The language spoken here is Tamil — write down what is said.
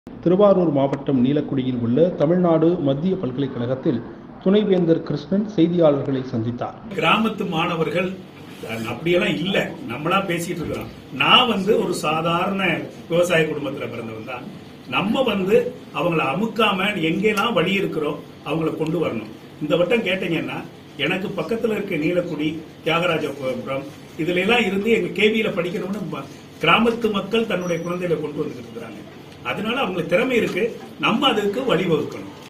திருவாரூர் மாவட்டம் நீலக்குடியில் உள்ள தமிழ்நாடு மத்திய பல்கலைக்கழகத்தில் துணைவேந்தர் கிருஷ்ணன் செய்தியாளர்களை சந்தித்தார் கிராமத்து மாணவர்கள் அஹ், அப்படியெல்லாம் இல்ல நம்மளா பேசிட்டு இருக்கிறோம் நான் வந்து ஒரு சாதாரண விவசாய குடும்பத்துல பிறந்தவன் தான் நம்ம வந்து அவங்கள அமுக்காம எங்கெல்லாம் வழி இருக்கிறோம் அவங்கள கொண்டு வரணும் இந்த வட்டம் கேட்டீங்கன்னா எனக்கு பக்கத்துல இருக்க நீலக்குடி தியாகராஜபுரம் இதுல எல்லாம் இருந்து எங்க கேவியில படிக்கணும்னு ம- கிராமத்து மக்கள் தன்னுடைய குழந்தைகளை கொண்டு வந்துட்டு இருக்கிறாங்க அதனால அவங்களுக்கு திறமை இருக்கு நம்ம அதுக்கு வழிவகுக்கணும்